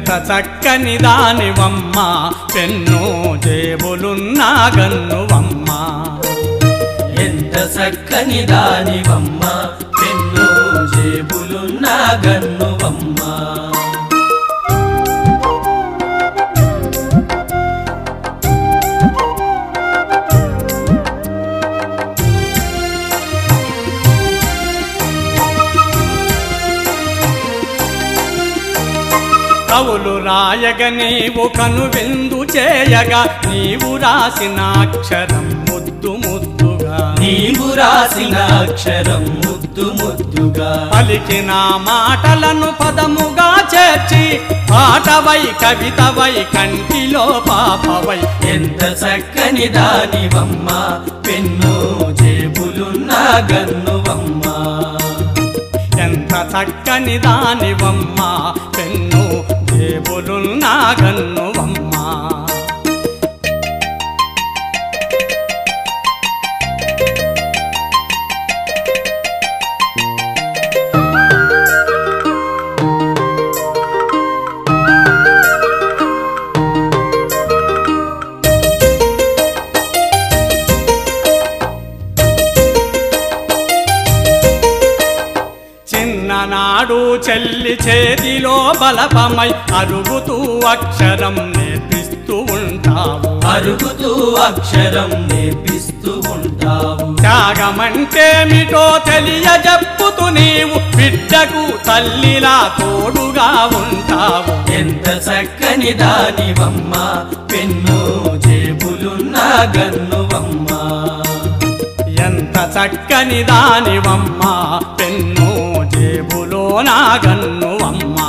ఎంత చక్కని దానివమ్మ పెన్ను జేబులున్న గన్నువమ్మ ఎంత చక్కని దానివమ్మ పెన్ను జేబులున్న గన్నువమ్మ కవులు రాయగ నీవు కను విందు చేయగా నీవు రాసిన అక్షరం ముద్దు ముద్దుగా నీవు రాసిన అక్షరం ముద్దు ముద్దుగా పలికిన మాటలను పదముగా చేర్చి పాటవై కవితవై కంటిలో పాపవై ఎంత చక్కని దానివమ్మ పెన్ను జేబులున్న గన్నువమ్మ ఎంత చక్కని దానివమ్మ పెన్ను జేబులున్న గన్నువమ్మ చిన్ననాడు చెల్లి చేతిలో బలపమై అరుగుతూ అక్షరం నేర్పిస్తూ ఉంటావు అరుగుతూ అక్షరం నేర్పిస్తూ ఉంటావు త్యాగమంటేమిటో తెలియజెప్పుతూ నీవు బిడ్డకు తల్లిలా తోడుగా ఉంటావు ఎంత చక్కని దానివమ్మ పెన్ను జేబులున్న గన్నువమ్మ ఎంత చక్కని దానివమ్మ పెన్ను జేబులో నా గన్నువమ్మ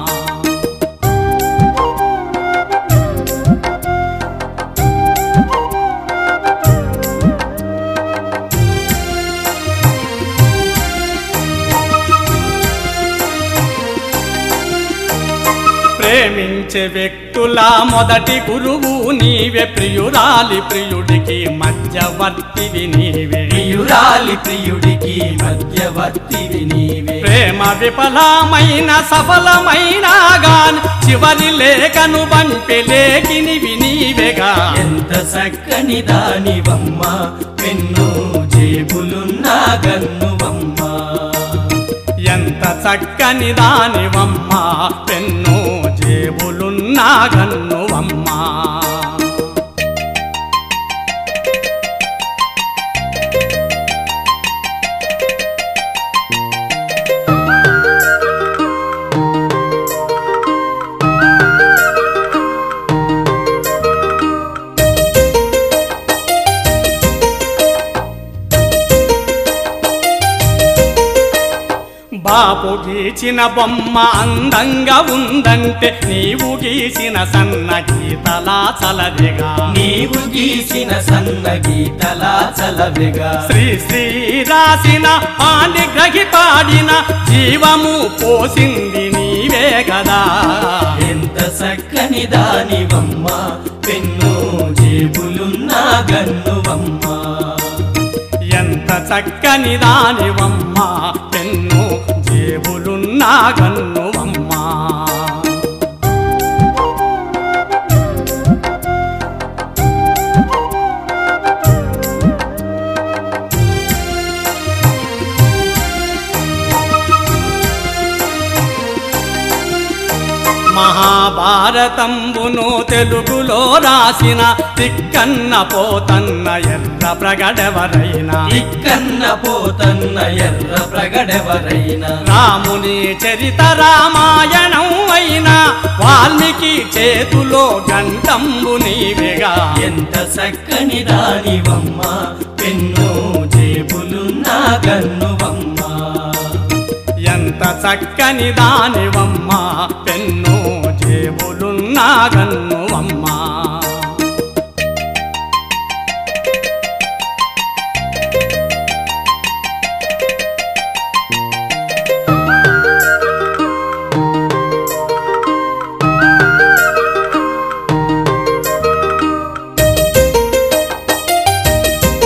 ప్రేమించే వ్యక్తుల మొదటి గురువు నీవే ప్రియురాలి ప్రియుడికి మధ్యవర్తివి నీవే ప్రియురాలి ప్రియుడికి మధ్యవర్తివి నీవే ప్రేమ విఫలమైన సఫలమైన గాని చివరి లేఖను పంపి లేఖినివి నీవేగా ఎంత చక్కని దానివమ్మ పెన్ను జేబులున్న గన్నువమ్మ ఎంత చక్కని దానివమ్మ పెన్ను జేబులున్న గన్నువమ్మ బాపు గీచిన బొమ్మ అందంగా ఉందంటే నీవు గీసిన సన్న గీతలా చలదిగా నీవు గీసిన సన్న గీతలా చలవిగా శ్రీ శ్రీ రాసిన పాండి గ్రహి పాడిన జీవము పోసింది నీవే కదా ఎంత చక్కని దానివమ్మ పెన్ను జేబులున్న గన్నువమ్మ ఎంత చక్కని దానివమ్మ పెన్ను జేబులున్నా గన్నువమ్మ మహాభారతంబును తెలుగులో రాసిన తిక్కన్న పోతన్న ఎర్ర ప్రగడెవరైనా ఇక్కన్న పోతన్న ఎర్ర ప్రగడెవరైనా రాముని చరిత రామాయణం అయినా వాల్మీకి చేతులో గంటంబు నీవేగా ఎంత చక్కని దానివమ్మ పెన్ను జేబులున్న గన్నువమ్మ ఎంత చక్కని దానివమ్మ పెన్ను జేబులున్నా గన్నువమ్మ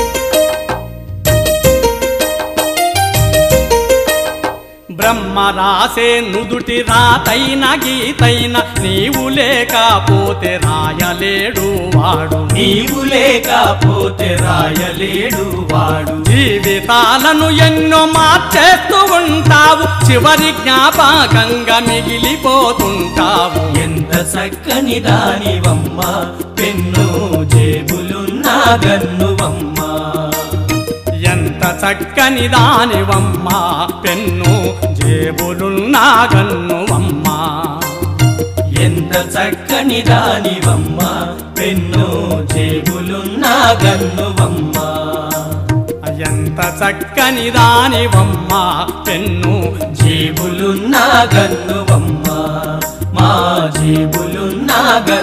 బ్రహ్మ రాసే నుదుటి రాతైన గీతైన నీవు లేకపోతే రాయలేడు వాడు నీవు లేకపోతే రాయలేడు వాడు జీవితాలను ఎన్నో మార్చేస్తూ ఉంటావు చివరి జ్ఞాపకంగా మిగిలిపోతుంటావు ఎంత చక్కని దానివమ్మ పెన్ను జేబులున్నా గన్నువమ్మ ఎంత చక్కని దానివమ్మ పెన్ను జేబులున్నా గన్నువమ్మ ఎంత చక్కని దానివమ్మ పెన్ను జేబులున్నా గన్నువమ్మ ఎంత చక్కని దానివమ్మ పెన్ను జేబులున్నా గన్నువమ్మ మా జేబులున్నా గన్ను